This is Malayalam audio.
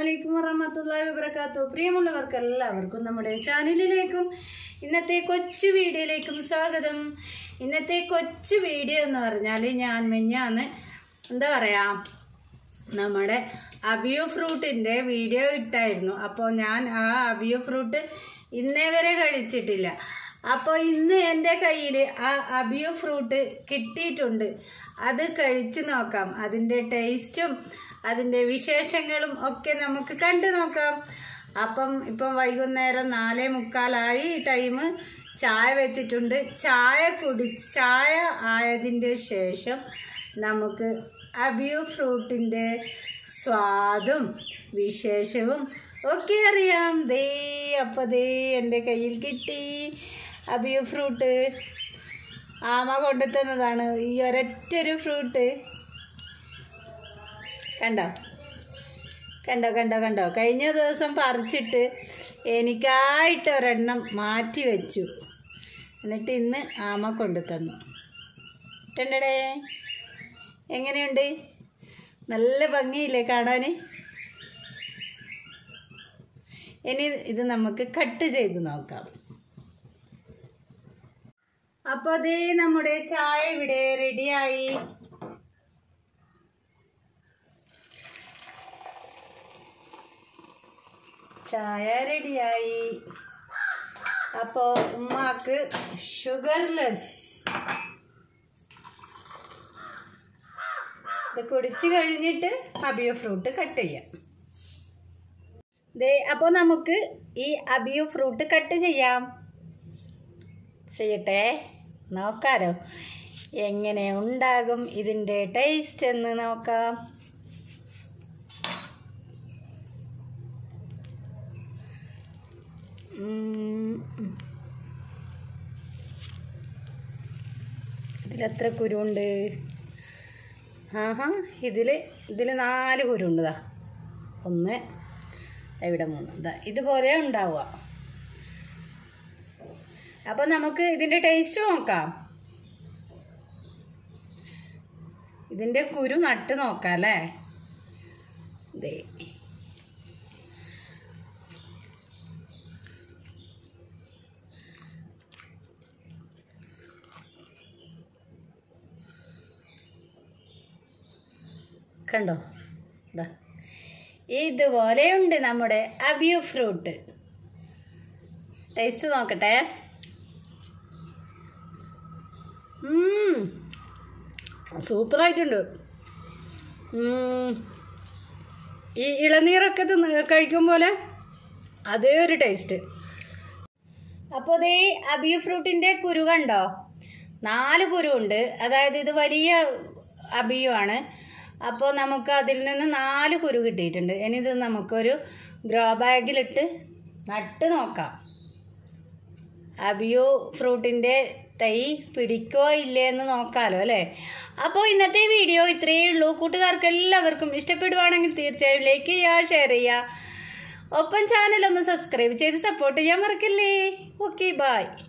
അലൈക്കും വറഹമത്തല്ലാഹി വബറകാത്തു പ്രിയമുള്ളവർക്ക് എല്ലാവർക്കും നമ്മുടെ ചാനലിലേക്കും ഇന്നത്തെ കൊച്ചു വീഡിയോയിലേക്കും സ്വാഗതം ഇന്നത്തെ കൊച്ചു വീഡിയോ എന്ന് പറഞ്ഞാൽ ഞാൻ മിഞ്ഞാന്ന് എന്താ പറയാ നമ്മുടെ അബിയോ ഫ്രൂട്ടിൻ്റെ വീഡിയോ ഇട്ടായിരുന്നു അപ്പോൾ ഞാൻ ആ അബിയോ ഫ്രൂട്ട് ഇന്നേ വരെ കഴിച്ചിട്ടില്ല അപ്പോൾ ഇന്ന് എൻ്റെ കയ്യിൽ ആ അബിയോ ഫ്രൂട്ട് കിട്ടിയിട്ടുണ്ട് അത് കഴിച്ച് നോക്കാം അതിൻ്റെ ടേസ്റ്റും അതിൻ്റെ വിശേഷങ്ങളും ഒക്കെ നമുക്ക് കണ്ടു നോക്കാം അപ്പം ഇപ്പം വൈകുന്നേരം നാലേ മുക്കാലായി ടൈം ചായ വെച്ചിട്ടുണ്ട് ചായ കുടിച്ച് ചായ ആയതിൻ്റെ ശേഷം നമുക്ക് അബിയു ഫ്രൂട്ടിൻ്റെ സ്വാദും വിശേഷവും ഒക്കെ അറിയാം ദേ അപ്പോൾ ദേ എൻ്റെ കയ്യിൽ കിട്ടി അബിയു ഫ്രൂട്ട് ആമ കൊണ്ടുത്തന്നതാണ് ഈ ഒരൊറ്റൊരു ഫ്രൂട്ട് കണ്ടോ കണ്ടോ കണ്ടോ കണ്ടോ കഴിഞ്ഞ ദിവസം പറിച്ചിട്ട് എനിക്കായിട്ട് ഒരെണ്ണം മാറ്റി വെച്ചു എന്നിട്ട് ഇന്ന് ആമ കൊണ്ടു തന്നു ഇട്ടണ്ടേ എങ്ങനെയുണ്ട് നല്ല ഭംഗിയില്ലേ കാണാൻ ഇനി ഇത് നമുക്ക് കട്ട് ചെയ്ത് നോക്കാം അപ്പോൾ അതേ നമ്മുടെ ചായ ഇവിടെ റെഡിയായി ചായ റെഡിയായി അപ്പോൾ ഉമ്മാക്ക് ഷുഗർലെസ് ഇത് കുടിച്ച് കഴിഞ്ഞിട്ട് അബിയോ ഫ്രൂട്ട് കട്ട് ചെയ്യാം ദേ അപ്പോൾ നമുക്ക് ഈ അബിയോ ഫ്രൂട്ട് കട്ട് ചെയ്യാം ചെയ്യട്ടെ നോക്കാലോ എങ്ങനെ ഉണ്ടാകും ഇതിൻ്റെ ടേസ്റ്റ് എന്ന് നോക്കാം ഉം. ഇതിലെത്ര കുരുണ്ട് ആഹാ ഇതിൽ ഇതിൽ നാല് കുരുണ്ട് ദാ ഒന്ന് ദാ ഇവിടെ മൂന്ന് ഇതാ ഇതുപോലെ ഉണ്ടാവുക അപ്പം നമുക്ക് ഇതിൻ്റെ ടേസ്റ്റ് നോക്കാം ഇതിൻ്റെ കുരു നട്ട് നോക്കാം അല്ലേ ദേ കണ്ടോ ഇതാ ഇതുപോലെയുണ്ട് നമ്മുടെ അബിയു ഫ്രൂട്ട് ടേസ്റ്റ് നോക്കട്ടെ ഉം. സൂപ്പറായിട്ടുണ്ട് ഉം. ഈ ഇളനീരൊക്കെ തിന്ന് കഴിക്കും പോലെ അതേ ഒരു ടേസ്റ്റ് അപ്പോൾ ദേ അബിയു ഫ്രൂട്ടിൻ്റെ കുരു കണ്ടോ നാല് കുരു ഉണ്ട് അതായത് ഇത് വലിയ അബിയു ആണ് അപ്പോൾ നമുക്ക് അതിൽ നിന്ന് നാല് കുരു കിട്ടിയിട്ടുണ്ട് ഇനി ഇത് നമുക്കൊരു ഗ്രോ ബാഗിലിട്ട് നട്ട് നോക്കാം അബിയു ഫ്രൂട്ടിൻ്റെ തൈ പിടിക്കോ ഇല്ലേ എന്ന് നോക്കാമല്ലോ അല്ലേ അപ്പോൾ ഇന്നത്തെ വീഡിയോ ഇത്രയേ ഉള്ളൂ കൂട്ടുകാർക്ക് എല്ലാവർക്കും ഇഷ്ടപ്പെടുവാണെങ്കിൽ തീർച്ചയായും ലൈക്ക് ചെയ്യുക ഷെയർ ചെയ്യുക ഒപ്പം ചാനൽ ഒന്ന് സബ്സ്ക്രൈബ് ചെയ്ത് സപ്പോർട്ട് ചെയ്യാൻ മറക്കല്ലേ ഓക്കെ ബായ്